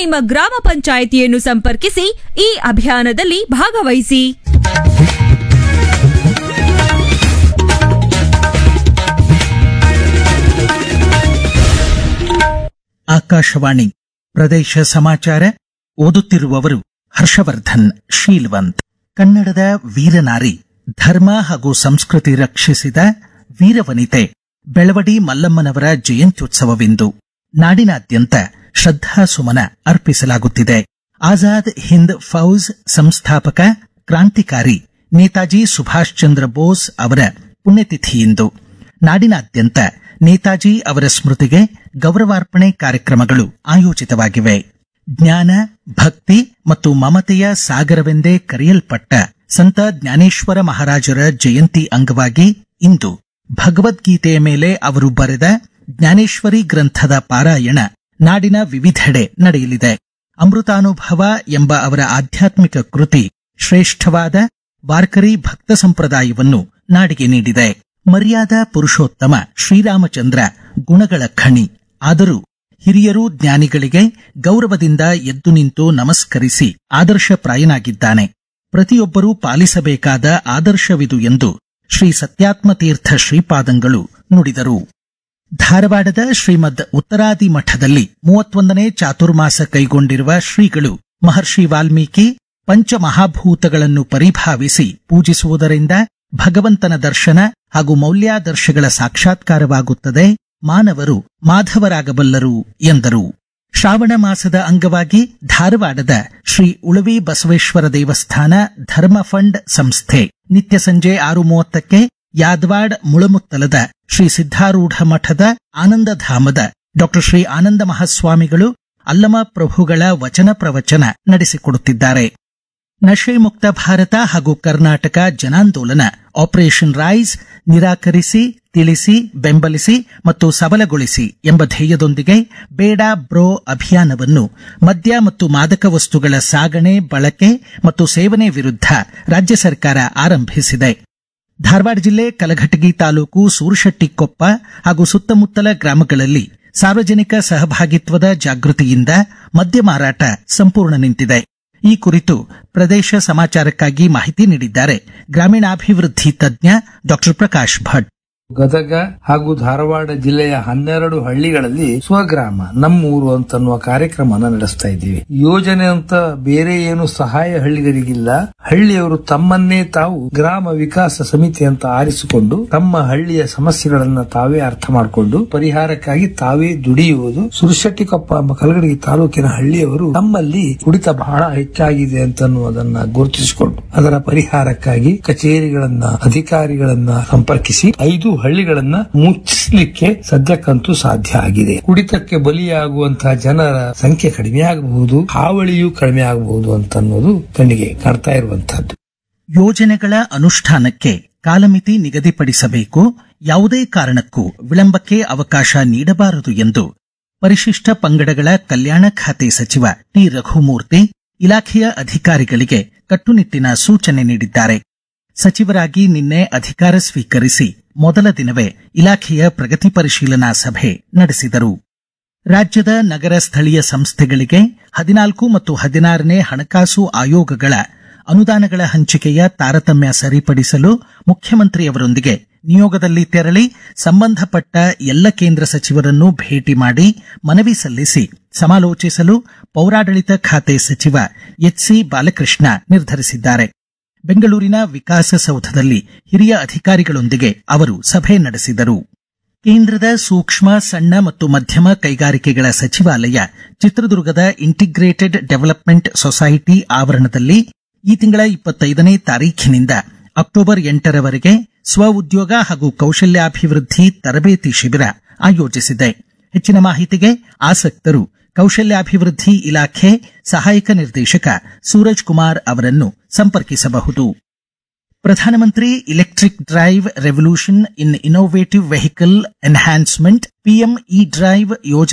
ನಿಮ್ಮ ಗ್ರಾಮ ಪಂಚಾಯಿತಿಯನ್ನು ಸಂಪರ್ಕಿಸಿ ಈ ಅಭಿಯಾನದಲ್ಲಿ ಭಾಗವಹಿಸಿ ಆಕಾಶವಾಣಿ ಪ್ರದೇಶ ಸಮಾಚಾರ ಓದುತ್ತಿರುವವರು ಹರ್ಷವರ್ಧನ್ ಶೀಲ್ವಂತ್ ಕನ್ನಡದ ವೀರನಾರಿ ಧರ್ಮ ಹಾಗೂ ಸಂಸ್ಕೃತಿ ರಕ್ಷಿಸಿದ ವೀರವನಿತೆ ಬೆಳವಡಿ ಮಲ್ಲಮ್ಮನವರ ಜಯಂತ್ಯುತ್ಸವವಿಂದು ನಾಡಿನಾದ್ಯಂತ ಶ್ರದ್ಧಾಸುಮನ ಅರ್ಪಿಸಲಾಗುತ್ತಿದೆ ಆಜಾದ್ ಹಿಂದ್ ಫೌಜ್ ಸಂಸ್ಥಾಪಕ ಕ್ರಾಂತಿಕಾರಿ ನೇತಾಜಿ ಸುಭಾಷ್ ಚಂದ್ರ ಬೋಸ್ ಅವರ ಪುಣ್ಯತಿಥಿಯಿಂದು ನಾಡಿನಾದ್ಯಂತ ನೇತಾಜಿ ಅವರ ಸ್ಮೃತಿಗೆ ಗೌರವಾರ್ಪಣೆ ಕಾರ್ಯಕ್ರಮಗಳು ಆಯೋಜಿತವಾಗಿವೆ ಜ್ಞಾನ ಭಕ್ತಿ ಮತ್ತು ಮಮತೆಯ ಸಾಗರವೆಂದೇ ಕರೆಯಲ್ಪಟ್ಟ ಸಂತ ಜ್ಞಾನೇಶ್ವರ ಮಹಾರಾಜರ ಜಯಂತಿ ಅಂಗವಾಗಿ ಇಂದು ಭಗವದ್ಗೀತೆಯ ಮೇಲೆ ಅವರು ಬರೆದ ಜ್ಞಾನೇಶ್ವರಿ ಗ್ರಂಥದ ಪಾರಾಯಣ ನಾಡಿನ ವಿವಿಧೆಡೆ ನಡೆಯಲಿದೆ ಅಮೃತಾನುಭವ ಎಂಬ ಅವರ ಆಧ್ಯಾತ್ಮಿಕ ಕೃತಿ ಶ್ರೇಷ್ಠವಾದ ವಾರ್ಕರಿ ಭಕ್ತ ಸಂಪ್ರದಾಯವನ್ನು ನಾಡಿಗೆ ನೀಡಿದೆ ಮರ್ಯಾದ ಪುರುಷೋತ್ತಮ ಶ್ರೀರಾಮಚಂದ್ರ ಗುಣಗಳ ಖಣಿ ಆದರೂ ಹಿರಿಯರು ಜ್ಞಾನಿಗಳಿಗೆ ಗೌರವದಿಂದ ಎದ್ದು ನಿಂತು ನಮಸ್ಕರಿಸಿ ಆದರ್ಶಪ್ರಾಯನಾಗಿದ್ದಾನೆ ಪ್ರತಿಯೊಬ್ಬರೂ ಪಾಲಿಸಬೇಕಾದ ಆದರ್ಶವಿದು ಎಂದು ಶ್ರೀ ಸತ್ಯಾತ್ಮತೀರ್ಥ ಶ್ರೀಪಾದಂಗಳು ನುಡಿದರು ಧಾರವಾಡದ ಶ್ರೀಮದ್ ಉತ್ತರಾದಿ ಮಠದಲ್ಲಿ ಮೂವತ್ತೊಂದನೇ ಚಾತುರ್ಮಾಸ ಕೈಗೊಂಡಿರುವ ಶ್ರೀಗಳು ಮಹರ್ಷಿ ವಾಲ್ಮೀಕಿ ಪಂಚಮಹಾಭೂತಗಳನ್ನು ಪರಿಭಾವಿಸಿ ಪೂಜಿಸುವುದರಿಂದ ಭಗವಂತನ ದರ್ಶನ ಹಾಗೂ ಮೌಲ್ಯಾದರ್ಶಗಳ ಸಾಕ್ಷಾತ್ಕಾರವಾಗುತ್ತದೆ ಮಾನವರು ಮಾಧವರಾಗಬಲ್ಲರು ಎಂದರು ಶ್ರಾವಣ ಮಾಸದ ಅಂಗವಾಗಿ ಧಾರವಾಡದ ಶ್ರೀ ಉಳವಿ ಬಸವೇಶ್ವರ ದೇವಸ್ಥಾನ ಧರ್ಮ ಫಂಡ್ ಸಂಸ್ಥೆ ನಿತ್ಯ ಸಂಜೆ ಆರು ಮೂವತ್ತಕ್ಕೆ ಯಾದವಾಡ್ ಮುಳಮುತ್ತಲದ ಶ್ರೀ ಸಿದ್ಧಾರೂಢ ಮಠದ ಆನಂದಧಾಮದ ಡಾಕ್ಟರ್ ಶ್ರೀ ಆನಂದ ಮಹಾಸ್ವಾಮಿಗಳು ಅಲ್ಲಮ ಪ್ರಭುಗಳ ವಚನ ಪ್ರವಚನ ನಡೆಸಿಕೊಡುತ್ತಿದ್ದಾರೆ ನಶೆ ಮುಕ್ತ ಭಾರತ ಹಾಗೂ ಕರ್ನಾಟಕ ಜನಾಂದೋಲನ ಆಪರೇಷನ್ ರೈಸ್ ನಿರಾಕರಿಸಿ ತಿಳಿಸಿ ಬೆಂಬಲಿಸಿ ಮತ್ತು ಸಬಲಗೊಳಿಸಿ ಎಂಬ ಧ್ಯೇಯದೊಂದಿಗೆ ಬೇಡ ಬ್ರೋ ಅಭಿಯಾನವನ್ನು ಮದ್ಯ ಮತ್ತು ಮಾದಕ ವಸ್ತುಗಳ ಸಾಗಣೆ ಬಳಕೆ ಮತ್ತು ಸೇವನೆ ವಿರುದ್ಧ ರಾಜ್ಯ ಸರ್ಕಾರ ಆರಂಭಿಸಿದೆ ಧಾರವಾಡ ಜಿಲ್ಲೆ ಕಲಘಟಗಿ ತಾಲೂಕು ಸೂರಶೆಟ್ಟಿಕೊಪ್ಪ ಹಾಗೂ ಸುತ್ತಮುತ್ತಲ ಗ್ರಾಮಗಳಲ್ಲಿ ಸಾರ್ವಜನಿಕ ಸಹಭಾಗಿತ್ವದ ಜಾಗೃತಿಯಿಂದ ಮದ್ಯ ಮಾರಾಟ ಸಂಪೂರ್ಣ ನಿಂತಿದೆ ಈ ಕುರಿತು ಪ್ರದೇಶ ಸಮಾಚಾರಕ್ಕಾಗಿ ಮಾಹಿತಿ ನೀಡಿದ್ದಾರೆ ಗ್ರಾಮೀಣಾಭಿವೃದ್ಧಿ ತಜ್ಞ ಡಾಕ್ಟರ್ ಪ್ರಕಾಶ್ ಭಟ್ ಗದಗ ಹಾಗೂ ಧಾರವಾಡ ಜಿಲ್ಲೆಯ ಹನ್ನೆರಡು ಹಳ್ಳಿಗಳಲ್ಲಿ ಸ್ವಗ್ರಾಮ ನಮ್ಮೂರು ಅಂತನ್ನುವ ಕಾರ್ಯಕ್ರಮನ ನಡೆಸ್ತಾ ಇದ್ದೀವಿ ಯೋಜನೆ ಅಂತ ಬೇರೆ ಏನು ಸಹಾಯ ಹಳ್ಳಿಗರಿಗಿಲ್ಲ ಹಳ್ಳಿಯವರು ತಮ್ಮನ್ನೇ ತಾವು ಗ್ರಾಮ ವಿಕಾಸ ಸಮಿತಿ ಅಂತ ಆರಿಸಿಕೊಂಡು ತಮ್ಮ ಹಳ್ಳಿಯ ಸಮಸ್ಯೆಗಳನ್ನ ತಾವೇ ಅರ್ಥ ಮಾಡಿಕೊಂಡು ಪರಿಹಾರಕ್ಕಾಗಿ ತಾವೇ ದುಡಿಯುವುದು ಸುರಶೆಟ್ಟಿಕೊಪ್ಪ ಎಂಬ ಕಲಗಡಗಿ ತಾಲೂಕಿನ ಹಳ್ಳಿಯವರು ತಮ್ಮಲ್ಲಿ ಕುಡಿತ ಬಹಳ ಹೆಚ್ಚಾಗಿದೆ ಅಂತನ್ನುವುದನ್ನ ಗುರುತಿಸಿಕೊಂಡು ಅದರ ಪರಿಹಾರಕ್ಕಾಗಿ ಕಚೇರಿಗಳನ್ನ ಅಧಿಕಾರಿಗಳನ್ನ ಸಂಪರ್ಕಿಸಿ ಐದು ಹಳ್ಳಿಗಳನ್ನ ಮುಚ್ಚಿಸ್ಲಿಕ್ಕೆ ಸದ್ಯಕ್ಕಂತೂ ಸಾಧ್ಯ ಆಗಿದೆ ಕುಡಿತಕ್ಕೆ ಬಲಿಯಾಗುವಂತಹ ಜನರ ಸಂಖ್ಯೆ ಕಡಿಮೆ ಆಗಬಹುದು ಹಾವಳಿಯೂ ಕಡಿಮೆ ಆಗಬಹುದು ಅಂತನ್ನೋದು ಕಣ್ಣಿಗೆ ಕಾಣ್ತಾ ಇರುವಂತಹದ್ದು ಯೋಜನೆಗಳ ಅನುಷ್ಠಾನಕ್ಕೆ ಕಾಲಮಿತಿ ನಿಗದಿಪಡಿಸಬೇಕು ಯಾವುದೇ ಕಾರಣಕ್ಕೂ ವಿಳಂಬಕ್ಕೆ ಅವಕಾಶ ನೀಡಬಾರದು ಎಂದು ಪರಿಶಿಷ್ಟ ಪಂಗಡಗಳ ಕಲ್ಯಾಣ ಖಾತೆ ಸಚಿವ ಟಿ ರಘುಮೂರ್ತಿ ಇಲಾಖೆಯ ಅಧಿಕಾರಿಗಳಿಗೆ ಕಟ್ಟುನಿಟ್ಟಿನ ಸೂಚನೆ ನೀಡಿದ್ದಾರೆ ಸಚಿವರಾಗಿ ನಿನ್ನೆ ಅಧಿಕಾರ ಸ್ವೀಕರಿಸಿ ಮೊದಲ ದಿನವೇ ಇಲಾಖೆಯ ಪ್ರಗತಿ ಪರಿಶೀಲನಾ ಸಭೆ ನಡೆಸಿದರು ರಾಜ್ಯದ ನಗರ ಸ್ಥಳೀಯ ಸಂಸ್ಥೆಗಳಿಗೆ ಹದಿನಾಲ್ಕು ಮತ್ತು ಹದಿನಾರನೇ ಹಣಕಾಸು ಆಯೋಗಗಳ ಅನುದಾನಗಳ ಹಂಚಿಕೆಯ ತಾರತಮ್ಯ ಸರಿಪಡಿಸಲು ಮುಖ್ಯಮಂತ್ರಿಯವರೊಂದಿಗೆ ನಿಯೋಗದಲ್ಲಿ ತೆರಳಿ ಸಂಬಂಧಪಟ್ಟ ಎಲ್ಲ ಕೇಂದ್ರ ಸಚಿವರನ್ನು ಭೇಟಿ ಮಾಡಿ ಮನವಿ ಸಲ್ಲಿಸಿ ಸಮಾಲೋಚಿಸಲು ಪೌರಾಡಳಿತ ಖಾತೆ ಸಚಿವ ಎಚ್ಸಿ ಬಾಲಕೃಷ್ಣ ನಿರ್ಧರಿಸಿದ್ದಾರೆ ಬೆಂಗಳೂರಿನ ವಿಕಾಸಸೌಧದಲ್ಲಿ ಹಿರಿಯ ಅಧಿಕಾರಿಗಳೊಂದಿಗೆ ಅವರು ಸಭೆ ನಡೆಸಿದರು ಕೇಂದ್ರದ ಸೂಕ್ಷ್ಮ ಸಣ್ಣ ಮತ್ತು ಮಧ್ಯಮ ಕೈಗಾರಿಕೆಗಳ ಸಚಿವಾಲಯ ಚಿತ್ರದುರ್ಗದ ಇಂಟಿಗ್ರೇಟೆಡ್ ಡೆವಲಪ್ಮೆಂಟ್ ಸೊಸೈಟಿ ಆವರಣದಲ್ಲಿ ಈ ತಿಂಗಳ ಇಪ್ಪತ್ತೈದನೇ ತಾರೀಖಿನಿಂದ ಅಕ್ಟೋಬರ್ ಎಂಟರವರೆಗೆ ಸ್ವ ಉದ್ಯೋಗ ಹಾಗೂ ಕೌಶಲ್ಯಾಭಿವೃದ್ಧಿ ತರಬೇತಿ ಶಿಬಿರ ಆಯೋಜಿಸಿದೆ ಹೆಚ್ಚಿನ ಮಾಹಿತಿಗೆ ಆಸಕ್ತರು ಕೌಶಲ್ಯಾಭಿವೃದ್ಧಿ ಇಲಾಖೆ ಸಹಾಯಕ ನಿರ್ದೇಶಕ ಸೂರಜ್ ಕುಮಾರ್ ಅವರನ್ನು ಸಂಪರ್ಕಿಸಬಹುದು ಪ್ರಧಾನಮಂತ್ರಿ electric drive revolution in innovative vehicle enhancement PM E drive ಯೋಜನೆ